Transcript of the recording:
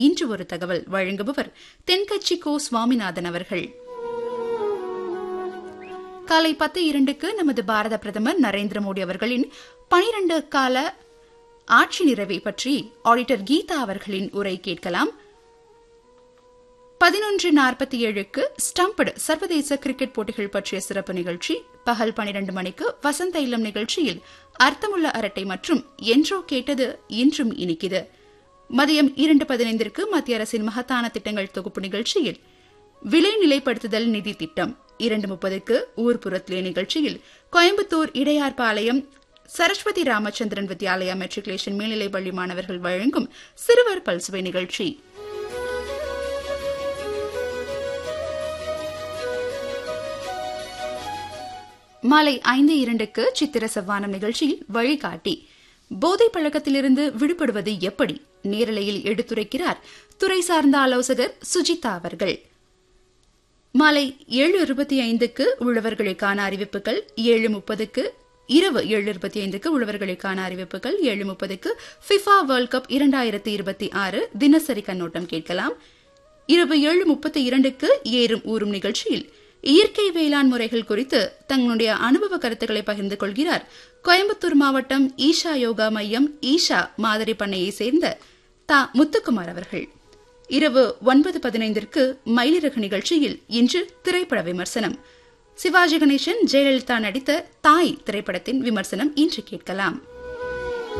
இன்று ஒரு தகவல் வழங்குபவர் தென்கட்சி கோ சுவாமிநாதன் அவர்கள் காலை பத்து இரண்டுக்கு நமது பாரத பிரதமர் நரேந்திர மோடி அவர்களின் பனிரண்டு கால ஆட்சி நிறைவை பற்றி ஆடிட்டர் கீதா அவர்களின் உரை கேட்கலாம் பதினொன்று நாற்பத்தி ஏழுக்கு ஸ்டம்படு சர்வதேச கிரிக்கெட் போட்டிகள் பற்றிய சிறப்பு நிகழ்ச்சி பகல் பனிரண்டு மணிக்கு வசந்த இல்லம் நிகழ்ச்சியில் அர்த்தமுள்ள அரட்டை மற்றும் என்றோ கேட்டது இன்றும் இனிக்குது மதியம் இரண்டு பதினைந்திற்கு மத்திய அரசின் மகத்தான திட்டங்கள் தொகுப்பு நிகழ்ச்சியில் விலை நிலைப்படுத்துதல் நிதி திட்டம் இரண்டு முப்பதுக்கு ஊர்புறத்திலே நிகழ்ச்சியில் கோயம்புத்தூர் இடையார்பாளையம் சரஸ்வதி ராமச்சந்திரன் வித்யாலயா மெட்ரிகுலேஷன் மேல்நிலைப் பள்ளி மாணவர்கள் வழங்கும் சிறுவர் பல்சுவை நிகழ்ச்சி மாலை ஐந்து இரண்டுக்கு சித்திர செவ்வானம் நிகழ்ச்சியில் வழிகாட்டி போதை பழக்கத்திலிருந்து விடுபடுவது எப்படி நேரலையில் எடுத்துரைக்கிறார் துறை சார்ந்த ஆலோசகர் சுஜிதா அவர்கள் மாலை ஏழு இருபத்தி ஐந்துக்கு உழவர்களுக்கான அறிவிப்புகள் ஏழு முப்பதுக்கு இரவு ஏழு இருபத்தி ஐந்துக்கு உழவர்களுக்கான அறிவிப்புகள் ஏழு முப்பதுக்கு ஃபிஃபா வேர்ல்ட் கப் இரண்டாயிரத்தி இருபத்தி ஆறு தினசரி கண்ணோட்டம் கேட்கலாம் இரவு ஏழு முப்பத்தி இரண்டுக்கு ஏறும் ஊறும் நிகழ்ச்சியில் இயற்கை வேளாண் முறைகள் குறித்து தங்களுடைய அனுபவ கருத்துக்களை பகிர்ந்து கொள்கிறார் கோயம்புத்தூர் மாவட்டம் ஈஷா யோகா மையம் ஈஷா மாதிரி பண்ணையை சேர்ந்த தா முத்துக்குமார் அவர்கள் இரவு ஒன்பது பதினைந்திற்கு மயிலிறகு நிகழ்ச்சியில் இன்று திரைப்பட விமர்சனம் சிவாஜி கணேசன் ஜெயலலிதா நடித்த தாய் திரைப்படத்தின் விமர்சனம் இன்று கேட்கலாம்